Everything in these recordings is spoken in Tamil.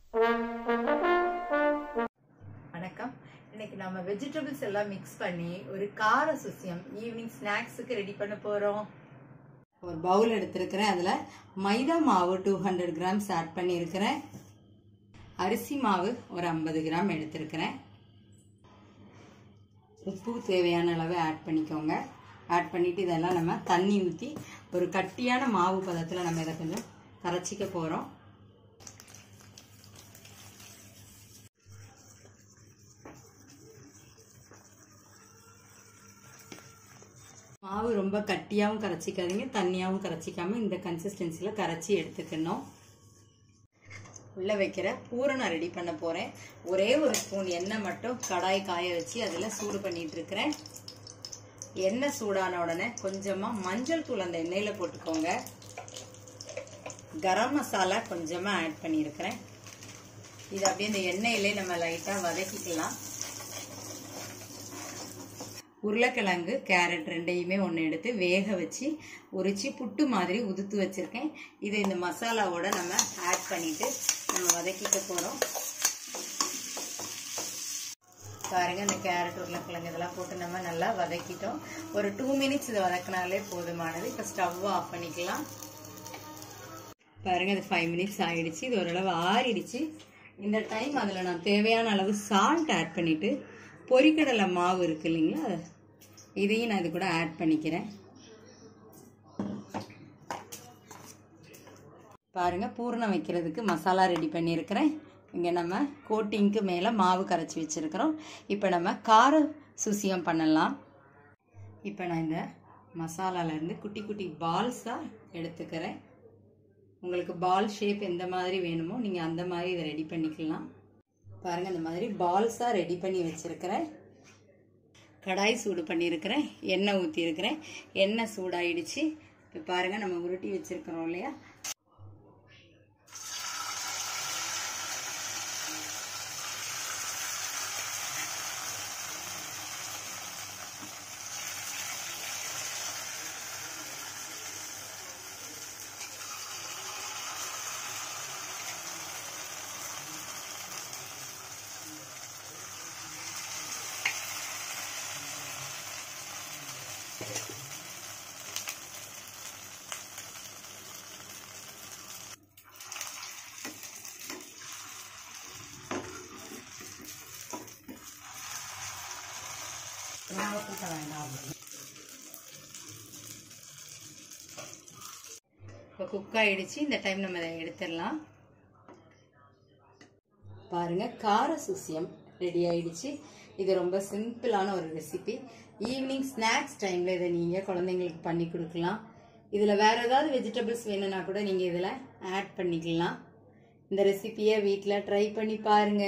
வணக்கம் இன்னைக்கு நம்ம வெஜிடபிள்ஸ் எல்லாம் மிக்ஸ் பண்ணி ஒரு கார சுசியம் ஈவினிங் ஸ்நாக்ஸுக்கு ரெடி பண்ண போறோம் ஒரு பவுல் எடுத்திருக்கிறேன் அதில் மைதா மாவு டூ ஹண்ட்ரட் கிராம்ஸ் ஆட் பண்ணியிருக்கிறேன் அரிசி மாவு ஒரு ஐம்பது கிராம் எடுத்திருக்கிறேன் உப்பு தேவையான அளவு ஆட் பண்ணிக்கோங்க ஆட் பண்ணிவிட்டு இதெல்லாம் நம்ம தண்ணி ஊற்றி ஒரு கட்டியான மாவு பதத்தில் நம்ம இதை கொஞ்சம் கரைச்சிக்க போகிறோம் மாவு ரொம்ப கட்டியாகவும் கரைச்சிக்காதீங்க தண்ணியாகவும் கரைச்சிக்காம இந்த கன்சிஸ்டன்சியில் கரைச்சி எடுத்துக்கணும் உள்ளே வைக்கிற பூரணம் ரெடி பண்ண போகிறேன் ஒரே ஒரு ஸ்பூன் எண்ணெய் மட்டும் கடாய் காய வச்சு அதில் சூடு பண்ணிட்டு இருக்கிறேன் எண்ணெய் சூடான உடனே கொஞ்சமாக மஞ்சள் தூள் அந்த எண்ணெயில் போட்டுக்கோங்க கரம் மசாலா கொஞ்சமாக ஆட் பண்ணியிருக்கிறேன் இது அப்படியே இந்த எண்ணெயிலே நம்ம லைட்டாக வதக்கிக்கலாம் உருளைக்கிழங்கு கேரட் ரெண்டையுமே ஒன்று எடுத்து வேக வச்சு உரிச்சு புட்டு மாதிரி உதுத்து வச்சுருக்கேன் இதை இந்த மசாலாவோட நம்ம ஆட் பண்ணிட்டு நம்ம வதக்கிக்க போகிறோம் பாருங்க இந்த கேரட் உருளைக்கிழங்கு இதெல்லாம் போட்டு நம்ம நல்லா வதக்கிட்டோம் ஒரு டூ மினிட்ஸ் இதை வதக்கினாலே போதுமானது இப்போ ஸ்டவ் ஆஃப் பண்ணிக்கலாம் பாருங்க இது ஃபைவ் மினிட்ஸ் ஆயிடுச்சு இது ஓரளவு ஆறிடுச்சு இந்த டைம் அதில் நான் தேவையான அளவு சால்ட் ஆட் பண்ணிட்டு பொரிக்கடலை மாவு இருக்கு இல்லைங்களா இதையும் நான் இது கூட ஆட் பண்ணிக்கிறேன் பாருங்க பூரணம் வைக்கிறதுக்கு மசாலா ரெடி பண்ணியிருக்கிறேன் இங்கே நம்ம கோட்டிங்க்கு மேலே மாவு கரைச்சி வச்சுருக்கிறோம் இப்போ நம்ம கார சுசியம் பண்ணலாம் இப்போ நான் இந்த மசாலாலேருந்து குட்டி குட்டி பால்ஸாக எடுத்துக்கிறேன் உங்களுக்கு பால் ஷேப் எந்த மாதிரி வேணுமோ நீங்கள் அந்த மாதிரி இதை ரெடி பண்ணிக்கலாம் பாருங்கள் இந்த மாதிரி பால்ஸாக ரெடி பண்ணி வச்சுருக்கிறேன் கடாய் சூடு பண்ணியிருக்கிறேன் எண்ணெய் ஊற்றிருக்கிறேன் எண்ணெய் சூடாயிடுச்சு இப்போ பாருங்கள் நம்ம உருட்டி வச்சுருக்கிறோம் இல்லையா இப்போ குக் ஆயிடுச்சு இந்த டைம் நம்ம இதை எடுத்துடலாம் பாருங்க கார சுசியம் ரெடி ஆயிடுச்சு இது ரொம்ப சிம்பிளான ஒரு ரெசிபி ஈவினிங் ஸ்நாக்ஸ் டைம்ல இதை நீங்க குழந்தைங்களுக்கு பண்ணி கொடுக்கலாம் இதுல வேற ஏதாவது வெஜிடபிள்ஸ் வேணும்னா கூட நீங்க இதுல ஆட் பண்ணிக்கலாம் இந்த ரெசிபியை வீட்டில் ட்ரை பண்ணி பாருங்க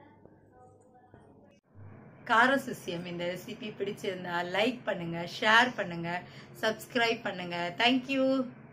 கார சுசியம் இந்த ரெசிபி பிடிச்சிருந்தா லைக் பண்ணுங்க ஷேர் பண்ணுங்க சப்ஸ்கிரைப் பண்ணுங்க தேங்க்யூ